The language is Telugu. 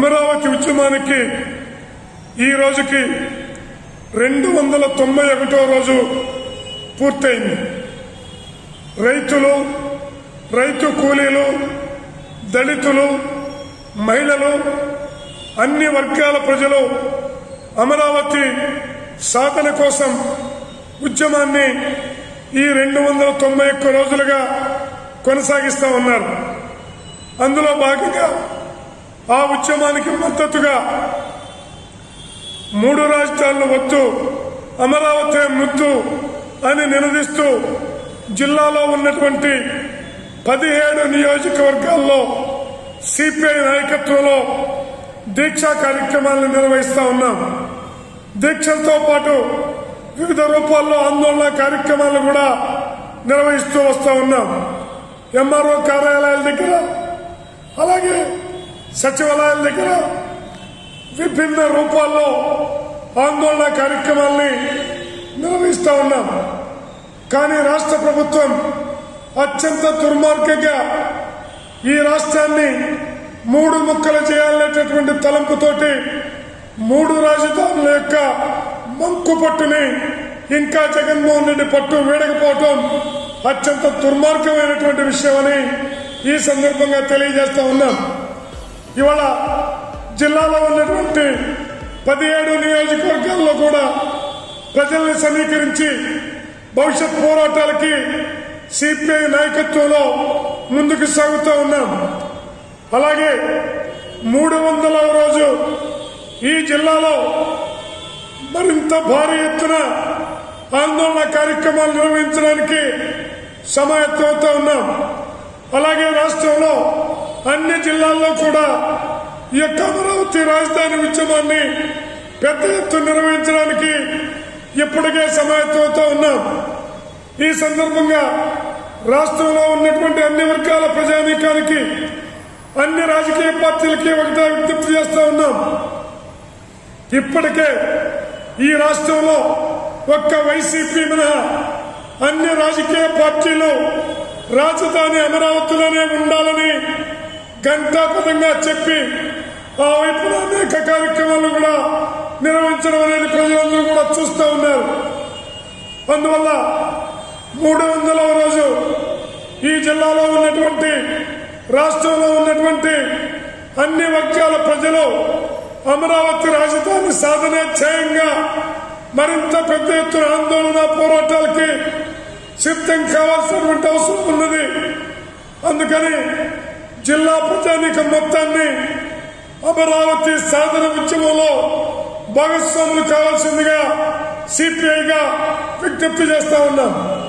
అమరావతి ఉద్యమానికి ఈ రోజుకి రెండు వందల తొంభై ఒకటో రోజు పూర్తయింది రైతులు రైతు కూలీలు దళితులు మహిళలు అన్ని వర్గాల ప్రజలు అమరావతి సాధన కోసం ఉద్యమాన్ని ఈ రెండు వందల తొంభై ఒక్క రోజులుగా కొనసాగిస్తా ఉన్నారు అందులో భాగంగా ఆ ఉద్యమానికి మద్దతుగా మూడు రాజధానులు వద్దు అమరావతి ముద్దు అని నినదిస్తూ జిల్లాలో ఉన్నటువంటి పదిహేడు నియోజకవర్గాల్లో సిపిఐ నాయకత్వంలో దీక్షా కార్యక్రమాలను నిర్వహిస్తా ఉన్నాం దీక్షలతో పాటు వివిధ రూపాల్లో ఆందోళన కార్యక్రమాలు కూడా నిర్వహిస్తూ వస్తా ఉన్నాం ఎంఆర్ఓ కార్యాలయాల దగ్గర అలాగే సచివాలయాల దగ్గర విభిన్న రూపాల్లో ఆందోళన కార్యక్రమాల్ని నిర్వహిస్తా ఉన్నాం కానీ రాష్ట్ర ప్రభుత్వం అత్యంత దుర్మార్గంగా ఈ రాష్ట్రాన్ని మూడు ముక్కలు చేయాలనేటటువంటి తలంపుతోటి మూడు రాజధానుల యొక్క మంకు పట్టుని ఇంకా జగన్మోహన్ రెడ్డి పట్టు వీడకపోవటం అత్యంత దుర్మార్గమైనటువంటి విషయమని ఈ సందర్భంగా తెలియజేస్తా ఉన్నాం ఇవాళ జిల్లాలో ఉన్నటువంటి పదిహేడు నియోజకవర్గాల్లో కూడా ప్రజల్ని సమీకరించి భవిష్యత్ పోరాటాలకి సిపిఐ నాయకత్వంలో ముందుకు సాగుతూ ఉన్నాం అలాగే మూడు వందల రోజు ఈ జిల్లాలో మరింత భారీ ఎత్తున ఆందోళన కార్యక్రమాలు నిర్వహించడానికి సమాయత్తమవుతా ఉన్నాం అలాగే రాష్ట్రంలో అన్ని జిల్లాల్లో కూడా ఈ యొక్క అమరావతి రాజధాని ఉద్యమాన్ని పెద్ద ఎత్తున నిర్వహించడానికి ఇప్పటికే సమాయత్తమవుతా ఉన్నాం ఈ సందర్భంగా రాష్ట్రంలో ఉన్నటువంటి అన్ని వర్గాల ప్రజానీకానికి అన్ని రాజకీయ పార్టీలకి ఒకటే విజ్ఞప్తి చేస్తా ఉన్నాం ఇప్పటికే ఈ రాష్ట్రంలో ఒక్క వైసీపీ మినహా అన్ని రాజకీయ పార్టీలు రాజధాని అమరావతిలోనే ఉండాలని ఘంటాపదంగా చెప్పి ఆ వైపున అనేక కార్యక్రమాలు కూడా నిర్వహించడం అనేది ప్రజలందరూ కూడా చూస్తూ ఉన్నారు అందువల్ల మూడు వందల రోజు ఈ జిల్లాలో ఉన్నటువంటి రాష్ట్రంలో ఉన్నటువంటి అన్ని వర్గాల ప్రజలు అమరావతి రాజధాని సాధన ధ్యేయంగా మరింత పెద్ద ఎత్తున ఆందోళన పోరాటాలకి సిద్ధం కావాల్సినటువంటి అవసరం ఉన్నది అందుకని జిల్లా ప్రజానీకం మొత్తాన్ని అమరావతి సాధన ఉద్యమంలో భాగస్వాములు కావాల్సిందిగా సిపిఐగా విజ్ఞప్తి చేస్తా ఉన్నాం